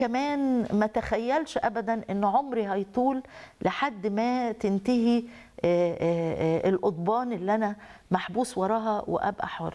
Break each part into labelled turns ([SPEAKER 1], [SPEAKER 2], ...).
[SPEAKER 1] كمان ما تخيلش ابدا ان عمري هيطول لحد ما تنتهي آه، آه، آه، القضبان اللي انا محبوس وراها وابقى حر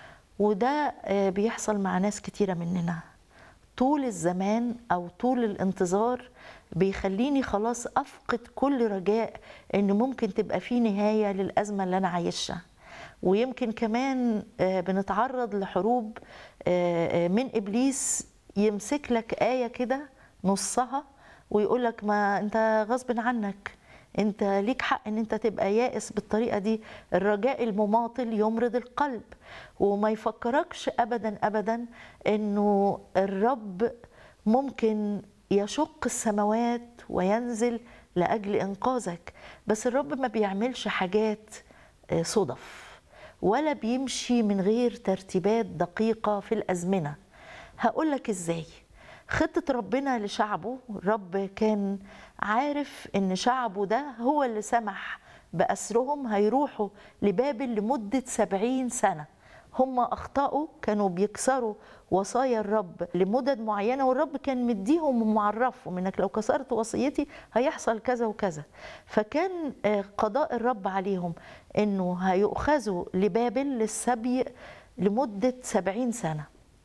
[SPEAKER 1] وده آه، بيحصل مع ناس كتيره مننا طول الزمان او طول الانتظار بيخليني خلاص افقد كل رجاء ان ممكن تبقى في نهايه للازمه اللي انا عايشها ويمكن كمان آه، بنتعرض لحروب آه، آه، من ابليس يمسك لك ايه كده نصها ويقول لك ما انت غصب عنك انت ليك حق ان انت تبقى يائس بالطريقه دي الرجاء المماطل يمرض القلب وما يفكركش ابدا ابدا انه الرب ممكن يشق السماوات وينزل لاجل انقاذك بس الرب ما بيعملش حاجات آه، صدف ولا بيمشي من غير ترتيبات دقيقه في الازمنه هقول لك ازاي خطة ربنا لشعبه الرب كان عارف ان شعبه ده هو اللي سمح بأسرهم هيروحوا لبابل لمدة سبعين سنة هم أخطأوا كانوا بيكسروا وصايا الرب لمدد معينة والرب كان مديهم ومعرفهم انك لو كسرت وصيتي هيحصل كذا وكذا فكان آه، قضاء الرب عليهم انه هيؤخذوا لبابل للسبي لمدة سبعين سنة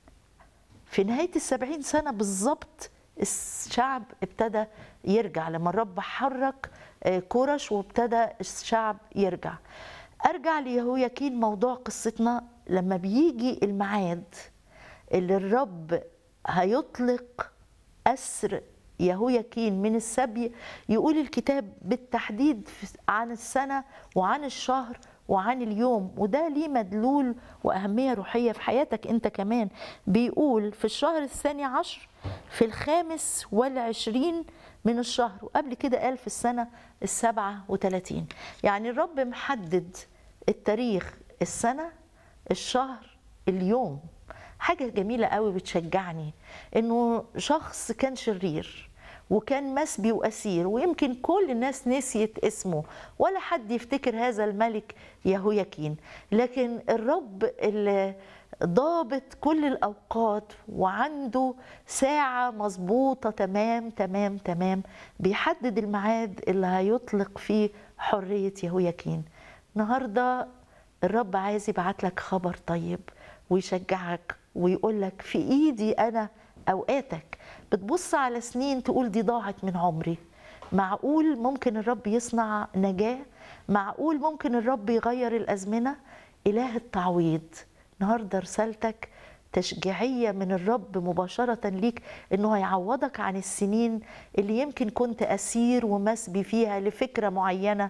[SPEAKER 1] في نهاية السبعين سنة بالظبط الشعب ابتدى يرجع لما الرب حرك آه، كورش وابتدى الشعب يرجع ارجع ليهوياكين موضوع قصتنا لما بيجي الميعاد اللي الرب هيطلق أسر يهوياكين من السبي يقول الكتاب بالتحديد في- عن السنة وعن الشهر وعن اليوم وده ليه مدلول وأهمية روحية في حياتك أنت كمان بيقول في الشهر الثاني عشر في الخامس والعشرين من الشهر وقبل كده قال في السنة السبعة وثلاثين يعني الرب محدد التاريخ السنة الشهر اليوم حاجة جميلة قوي بتشجعني انه شخص كان شرير وكان مسبي واسير ويمكن كل الناس نسيت اسمه ولا حد يفتكر هذا الملك يهوياكين لكن الرب اللي ضابط كل الاوقات وعنده ساعه مظبوطه تمام تمام تمام بيحدد الميعاد اللي هيطلق فيه حريه يهوياكين النهارده الرب عايز يبعت لك خبر طيب ويشجعك ويقول لك في ايدي انا اوقاتك بتبص على سنين تقول دي ضاعت من عمري معقول ممكن الرب يصنع نجاه معقول ممكن الرب يغير الازمنه اله التعويض النهارده رسالتك تشجيعيه من الرب مباشره ليك انه هيعوضك عن السنين اللي يمكن كنت اسير ومسبي فيها لفكره معينه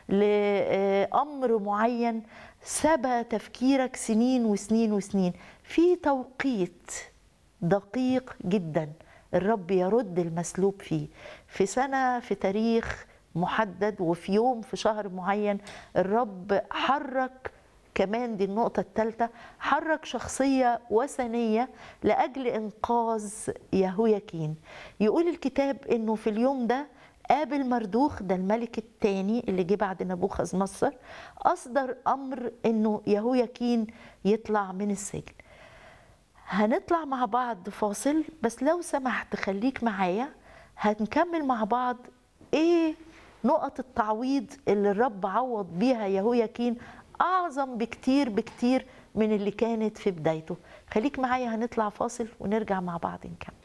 [SPEAKER 1] لامر معين سبى تفكيرك سنين وسنين وسنين في توقيت دقيق جدا الرب يرد المسلوب فيه في سنه في تاريخ محدد وفي يوم في شهر معين الرب حرك كمان دي النقطة الثالثة حرك شخصية وثنية لأجل إنقاذ يهوياكين يقول الكتاب إنه في اليوم ده قابل مردوخ ده الملك الثاني اللي جه بعد نبوخذ مصر أصدر أمر إنه يهوياكين يطلع من السجن هنطلع مع بعض فاصل بس لو سمحت خليك معايا هنكمل مع بعض ايه نقط التعويض اللي الرب عوض بيها يهوياكين اعظم بكتير بكتير من اللي كانت في بدايته خليك معايا هنطلع فاصل ونرجع مع بعض نكمل